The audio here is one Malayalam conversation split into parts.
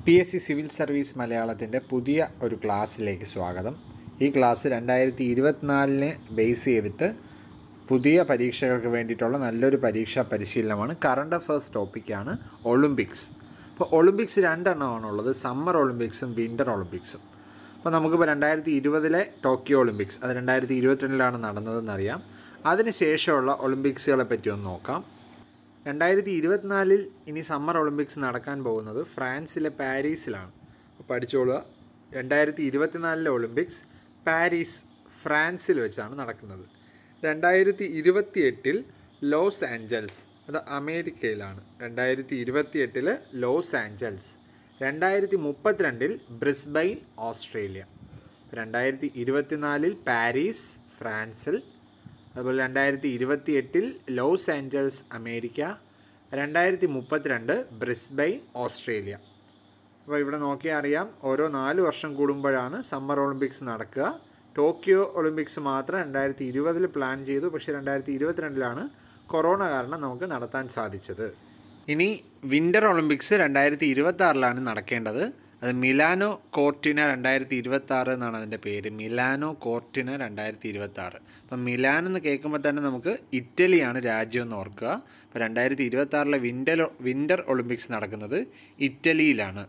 P S C civil service മലയാളത്തിൻ്റെ പുതിയ ഒരു ക്ലാസ്സിലേക്ക് സ്വാഗതം ഈ ക്ലാസ് രണ്ടായിരത്തി ഇരുപത്തിനാലിനെ ബേസ് ചെയ്തിട്ട് പുതിയ പരീക്ഷകൾക്ക് വേണ്ടിയിട്ടുള്ള നല്ലൊരു പരീക്ഷാ പരിശീലനമാണ് കറണ്ട് അഫയേഴ്സ് ടോപ്പിക്കാണ് ഒളിമ്പിക്സ് അപ്പോൾ ഒളിമ്പിക്സ് രണ്ടെണ്ണമാണുള്ളത് സമ്മർ ഒളിമ്പിക്സും വിൻ്റർ ഒളിമ്പിക്സും അപ്പോൾ നമുക്കിപ്പോൾ രണ്ടായിരത്തി ഇരുപതിലെ ടോക്കിയോ ഒളിമ്പിക്സ് അത് രണ്ടായിരത്തി ഇരുപത്തിരണ്ടിലാണ് നടന്നതെന്നറിയാം അതിന് ശേഷമുള്ള ഒളിമ്പിക്സുകളെ പറ്റി ഒന്ന് നോക്കാം രണ്ടായിരത്തി ഇരുപത്തിനാലിൽ ഇനി സമ്മർ ഒളിമ്പിക്സ് നടക്കാൻ പോകുന്നത് ഫ്രാൻസിലെ പാരീസിലാണ് അപ്പോൾ പഠിച്ചോളുക രണ്ടായിരത്തി ഇരുപത്തിനാലിലെ ഒളിമ്പിക്സ് പാരീസ് ഫ്രാൻസിൽ വെച്ചാണ് നടക്കുന്നത് രണ്ടായിരത്തി ഇരുപത്തി എട്ടിൽ ലോസ് ആഞ്ചൽസ് അത് അമേരിക്കയിലാണ് രണ്ടായിരത്തി ഇരുപത്തി എട്ടിൽ ലോസ് ആഞ്ചൽസ് രണ്ടായിരത്തി മുപ്പത്തിരണ്ടിൽ ബ്രിസ്ബൈൻ ഓസ്ട്രേലിയ രണ്ടായിരത്തി ഇരുപത്തിനാലിൽ പാരീസ് ഫ്രാൻസിൽ അതുപോലെ രണ്ടായിരത്തി ഇരുപത്തി എട്ടിൽ ലോസ് ആഞ്ചൽസ് അമേരിക്ക രണ്ടായിരത്തി മുപ്പത്തിരണ്ട് ബ്രിസ്ബൈൻ ഓസ്ട്രേലിയ അപ്പോൾ ഇവിടെ നോക്കിയാൽ അറിയാം ഓരോ നാല് വർഷം കൂടുമ്പോഴാണ് സമ്മർ ഒളിമ്പിക്സ് നടക്കുക ടോക്കിയോ ഒളിമ്പിക്സ് മാത്രം രണ്ടായിരത്തി ഇരുപതിൽ പ്ലാൻ ചെയ്തു പക്ഷേ രണ്ടായിരത്തി ഇരുപത്തിരണ്ടിലാണ് കൊറോണ കാരണം നമുക്ക് നടത്താൻ സാധിച്ചത് ഇനി വിൻ്റർ ഒളിമ്പിക്സ് രണ്ടായിരത്തി ഇരുപത്തി ആറിലാണ് നടക്കേണ്ടത് അത് മിലാനോ കോർട്ടിന രണ്ടായിരത്തി ഇരുപത്തി ആറ് എന്നാണ് അതിൻ്റെ പേര് മിലാനോ കോർട്ടിന രണ്ടായിരത്തി ഇരുപത്തി ആറ് അപ്പം മിലാൻ എന്ന് കേൾക്കുമ്പോൾ തന്നെ നമുക്ക് ഇറ്റലിയാണ് രാജ്യം എന്ന് ഓർക്കുക അപ്പോൾ രണ്ടായിരത്തി ഇരുപത്തി ആറിലെ വിൻ്റർ വിൻ്റർ ഒളിമ്പിക്സ് നടക്കുന്നത് ഇറ്റലിയിലാണ്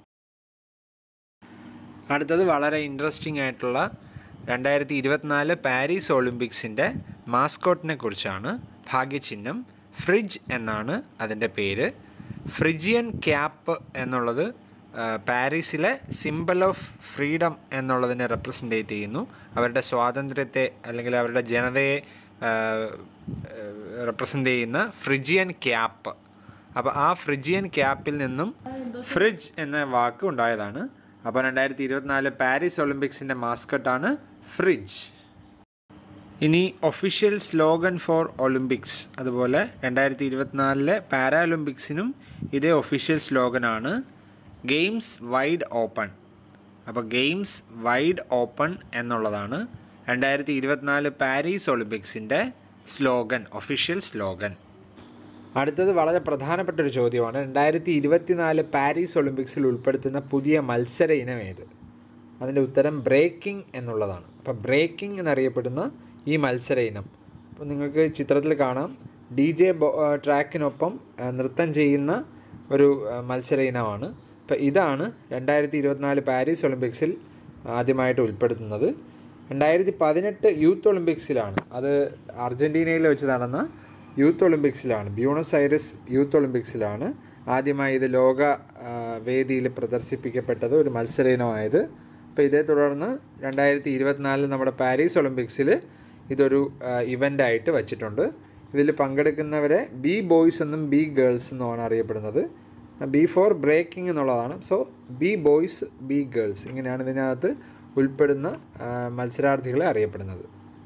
അടുത്തത് വളരെ ഇൻട്രസ്റ്റിംഗ് ആയിട്ടുള്ള രണ്ടായിരത്തി ഇരുപത്തിനാല് പാരീസ് ഒളിമ്പിക്സിൻ്റെ മാസ്കോട്ടിനെ കുറിച്ചാണ് ഭാഗ്യചിഹ്നം ഫ്രിഡ്ജ് എന്നാണ് അതിൻ്റെ പേര് ഫ്രിജിയൻ ക്യാപ്പ് എന്നുള്ളത് ആ, പാരീസിലെ സിമ്പിൾ ഓഫ് ഫ്രീഡം എന്നുള്ളതിനെ റെപ്രസെൻറ്റേറ്റ് ചെയ്യുന്നു അവരുടെ സ്വാതന്ത്ര്യത്തെ അല്ലെങ്കിൽ അവരുടെ ജനതയെ റെപ്രസെൻ്റ് ചെയ്യുന്ന ഫ്രിജിയൻ ക്യാപ്പ് അപ്പോൾ ആ ഫ്രിജിയൻ ക്യാപ്പിൽ നിന്നും ഫ്രിഡ്ജ് എന്ന വാക്ക് ഉണ്ടായതാണ് അപ്പോൾ രണ്ടായിരത്തി ഇരുപത്തിനാല് പാരീസ് ഒളിമ്പിക്സിൻ്റെ മാസ്കട്ടാണ് ഫ്രിഡ്ജ് ഇനി ഒഫീഷ്യൽ സ്ലോഗൻ ഫോർ ഒളിമ്പിക്സ് അതുപോലെ രണ്ടായിരത്തി ഇരുപത്തിനാലിലെ പാരാഒളിമ്പിക്സിനും ഇതേ ഒഫീഷ്യൽ സ്ലോഗനാണ് ഗെയിംസ് വൈഡ് ഓപ്പൺ അപ്പോൾ ഗെയിംസ് വൈഡ് ഓപ്പൺ എന്നുള്ളതാണ് രണ്ടായിരത്തി ഇരുപത്തിനാല് പാരീസ് ഒളിമ്പിക്സിൻ്റെ സ്ലോഗൻ ഒഫീഷ്യൽ സ്ലോഗൻ അടുത്തത് വളരെ പ്രധാനപ്പെട്ട ഒരു ചോദ്യമാണ് രണ്ടായിരത്തി ഇരുപത്തിനാല് പാരീസ് ഒളിമ്പിക്സിൽ ഉൾപ്പെടുത്തുന്ന പുതിയ മത്സര ഇനം ഏത് അതിൻ്റെ ഉത്തരം ബ്രേക്കിംഗ് എന്നുള്ളതാണ് അപ്പോൾ ബ്രേക്കിംഗ് എന്നറിയപ്പെടുന്ന ഈ മത്സര ഇനം അപ്പോൾ നിങ്ങൾക്ക് ചിത്രത്തിൽ കാണാം ഡി ജെ ട്രാക്കിനൊപ്പം ആ, നൃത്തം ചെയ്യുന്ന ഒരു ആ, മത്സര ഇനമാണ് അപ്പോൾ ഇതാണ് രണ്ടായിരത്തി ഇരുപത്തിനാല് പാരീസ് ഒളിമ്പിക്സിൽ ആദ്യമായിട്ട് ഉൾപ്പെടുത്തുന്നത് രണ്ടായിരത്തി പതിനെട്ട് യൂത്ത് ഒളിമ്പിക്സിലാണ് അത് അർജൻറ്റീനയിൽ വെച്ച് നടന്ന യൂത്ത് ഒളിമ്പിക്സിലാണ് ബ്യൂണസ് ഐറിസ് യൂത്ത് ഒളിമ്പിക്സിലാണ് ആദ്യമായി ഇത് ലോക ആ, വേദിയിൽ പ്രദർശിപ്പിക്കപ്പെട്ടത് ഒരു മത്സര ഇനമായത് അപ്പോൾ ഇതേ തുടർന്ന് രണ്ടായിരത്തി ഇരുപത്തിനാലിൽ നമ്മുടെ പാരീസ് ഒളിമ്പിക്സിൽ ഇതൊരു ഇവൻ്റായിട്ട് വച്ചിട്ടുണ്ട് ഇതിൽ പങ്കെടുക്കുന്നവരെ ബി ബോയ്സ് എന്നും ബി ഗേൾസ് എന്നുമാണ് അറിയപ്പെടുന്നത് ബി ഫോർ ബ്രേക്കിംഗ് എന്നുള്ളതാണ് so B boys B girls ഇങ്ങനെയാണ് ഇതിനകത്ത് ഉൾപ്പെടുന്ന ആ, മത്സരാർത്ഥികളെ അറിയപ്പെടുന്നത്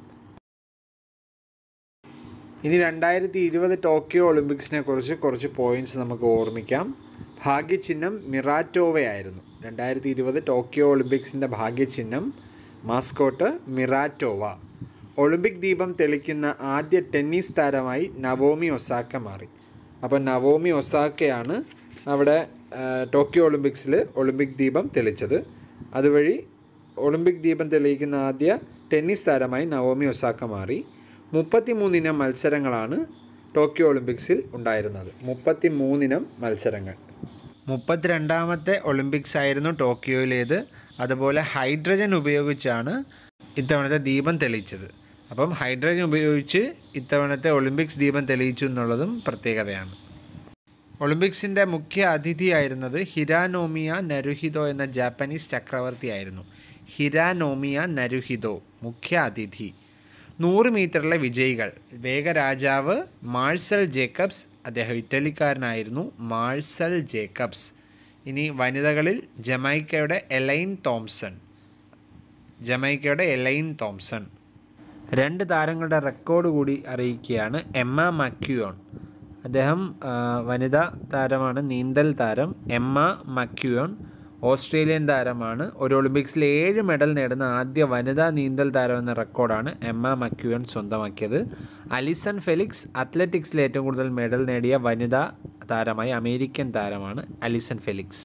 ഇനി രണ്ടായിരത്തി ഇരുപത് ടോക്കിയോ ഒളിമ്പിക്സിനെ കുറിച്ച് കുറച്ച് പോയിന്റ്സ് നമുക്ക് ഓർമ്മിക്കാം ഭാഗ്യചിഹ്നം മിറാറ്റോവയായിരുന്നു രണ്ടായിരത്തി ഇരുപത് ടോക്കിയോ ഒളിമ്പിക്സിൻ്റെ ഭാഗ്യചിഹ്നം മാസ്കോട്ട് മിറാറ്റോവ ഒളിമ്പിക് ദീപം തെളിക്കുന്ന ആദ്യ ടെന്നീസ് താരമായി നവോമി ഒസാക്ക മാറി അപ്പോൾ നവോമി ഒസാക്കയാണ് അവിടെ ആ, ടോക്കിയോ ഒളിമ്പിക്സിൽ ഒളിമ്പിക് ദീപം തെളിച്ചത് അതുവഴി ഒളിമ്പിക് ദീപം തെളിയിക്കുന്ന ആദ്യ ടെന്നീസ് താരമായി നവോമി ഒസാക്ക മാറി മുപ്പത്തി മൂന്നിനം മത്സരങ്ങളാണ് ടോക്കിയോ ഒളിമ്പിക്സിൽ ഉണ്ടായിരുന്നത് മുപ്പത്തി മൂന്നിനം മത്സരങ്ങൾ മുപ്പത്തിരണ്ടാമത്തെ ഒളിമ്പിക്സ് ആയിരുന്നു ടോക്കിയോയിലേത് അതുപോലെ ഹൈഡ്രജൻ ഉപയോഗിച്ചാണ് ഇത്തവണത്തെ ദീപം തെളിയിച്ചത് അപ്പം ഹൈഡ്രജൻ ഉപയോഗിച്ച് ഇത്തവണത്തെ ഒളിമ്പിക്സ് ദീപം തെളിയിച്ചു എന്നുള്ളതും പ്രത്യേകതയാണ് ഒളിമ്പിക്സിൻ്റെ മുഖ്യ അതിഥിയായിരുന്നത് ഹിരാനോമിയ നരുഹിതോ എന്ന ജാപ്പനീസ് ചക്രവർത്തിയായിരുന്നു ഹിരാനോമിയ നരുഹിതോ മുഖ്യ അതിഥി നൂറ് മീറ്ററിലെ വിജയികൾ വേഗരാജാവ് മാഴ്സൽ ജേക്കബ്സ് അദ്ദേഹം ഇറ്റലിക്കാരനായിരുന്നു മാഴ്സൽ ജേക്കബ്സ് ഇനി വനിതകളിൽ ജമൈക്കയുടെ എലൈൻ തോംസൺ ജമൈക്കയുടെ എലൈൻ തോംസൺ രണ്ട് താരങ്ങളുടെ റെക്കോർഡ് കൂടി അറിയിക്കുകയാണ് എമ്മ മക്യുയോൺ അദ്ദേഹം ആ, വനിതാ താരമാണ് നീന്തൽ താരം എമ്മ മക്യുയോൺ ഓസ്ട്രേലിയൻ താരമാണ് ഒരു ഒളിമ്പിക്സിൽ ഏഴ് മെഡൽ നേടുന്ന ആദ്യ വനിതാ നീന്തൽ താരം എന്ന റെക്കോർഡാണ് എമ്മ മക്യുവൻ സ്വന്തമാക്കിയത് അലിസൺ ഫെലിക്സ് അത്ലറ്റിക്സിൽ ഏറ്റവും കൂടുതൽ മെഡൽ നേടിയ വനിതാ താരമായി അമേരിക്കൻ താരമാണ് അലിസൺ ഫെലിക്സ്